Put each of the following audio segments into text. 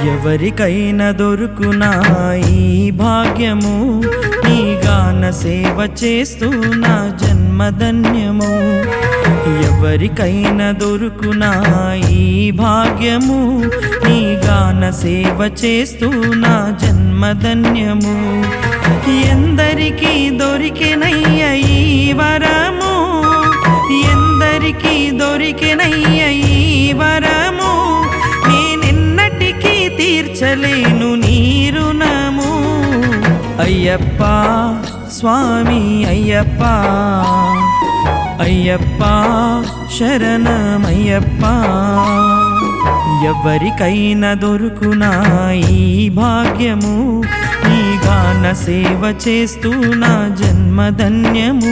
ఎవరికైనా దొరుకునా ఈ భాగ్యము నీ గాన సేవ చేస్తూ నా జన్మధన్యము ఎవరికైనా దొరుకునా ఈ భాగ్యము నీ గాన సేవ చేస్తూ నా జన్మధన్యము ఎందరికీ దొరికినయ్య ఈ వరము ఎందరికీ దొరికినయ్య ఈ వరము నేనెన్నటికీ తీర్చలేను నీ రుణము అయ్యప్ప స్వామి అయ్యప్ప అయ్యప్ప శరణమయ్యప్ప ఎవరికైనా దొరుకునా ఈ భాగ్యము ఈ గాన సేవ చేస్తూ నా జన్మధన్యము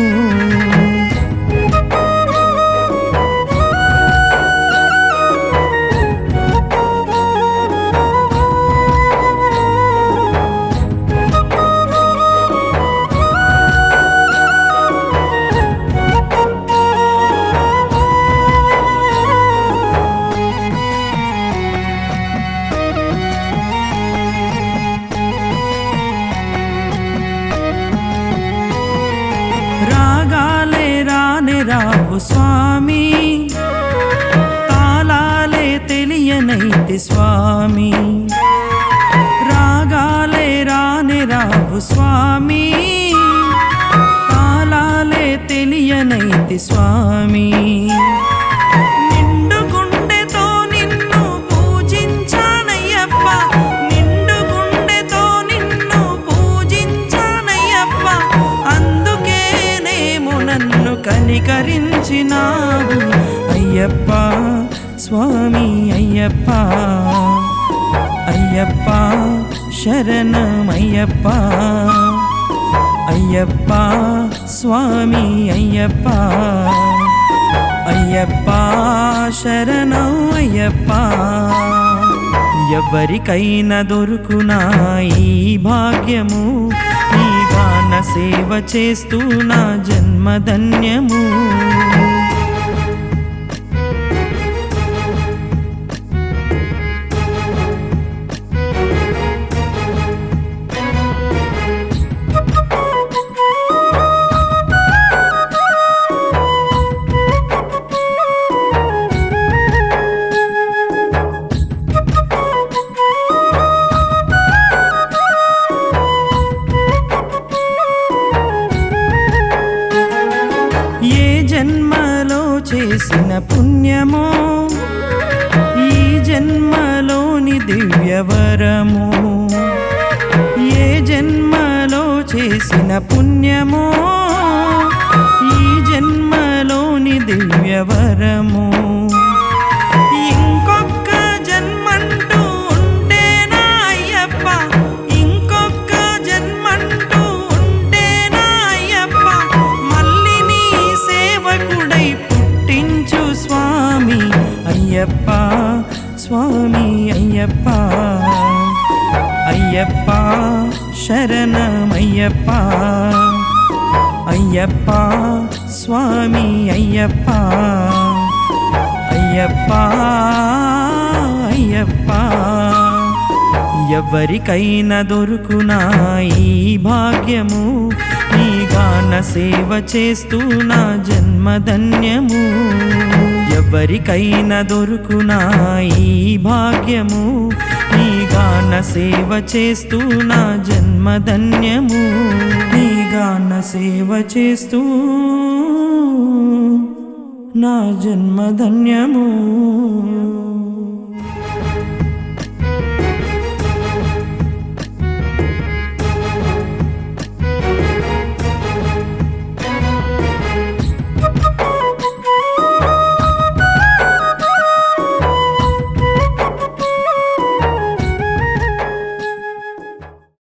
రాగాలే రానే రావు స్వామి తాళాలే తెలియనైతి స్వామి రాగాలే రానే రావు స్వామి తాళాలే తెలియనైతి స్వామి నిండు గుండెతో నిన్ను పూజించానయ్యప్ప నిండు గుండెతో నిన్ను పూజించానయ్యప్ప అందుకేనేమో నన్ను కనికరించినావు అయ్యప్ప స్వామి అయ్యప్ప అయ్యప్ప శరణమయ్యప్ప అయ్యప్ప స్వామి అయ్యప్ప అయ్యప్ప శరణం అయ్యప్ప ఎవరికైనా దొరుకునా ఈ భాగ్యము ఈ గాన సేవ చేస్తూ నా జన్మధన్యము ఏ జన్మలో చేసిన పుణ్యమో ఈ జన్మలోని దివ్యవరము ఏ జన్మలో చేసిన పుణ్యమో ఈ జన్మలోని దివ్యవరము ఇంకొక్క జన్మంటూ ఉంటేనా అయ్యప్ప ఇంకొక్క జన్మంటూ ఉంటేనా అయ్యప్ప మళ్ళీ నీ సేవకుడై పుట్టించు స్వామి అయ్యప్ప స్వామి అయ్యప్ప అయ్యప్ప శరణమయ్యప్ప అయ్యప్ప స్వామి అయ్యప్ప అయ్యప్ప అయ్యప్ప ఎవరికైనా దొరుకునా ఈ భాగ్యము ఈ గాన సేవ చేస్తూ నా జన్మధన్యము ఎవరికైనా దొరుకునా ఈ భాగ్యము ఈ గాన సేవ చేస్తూ నా జన్మధన్యము ఈ గాన సేవ చేస్తూ నా జన్మధన్యము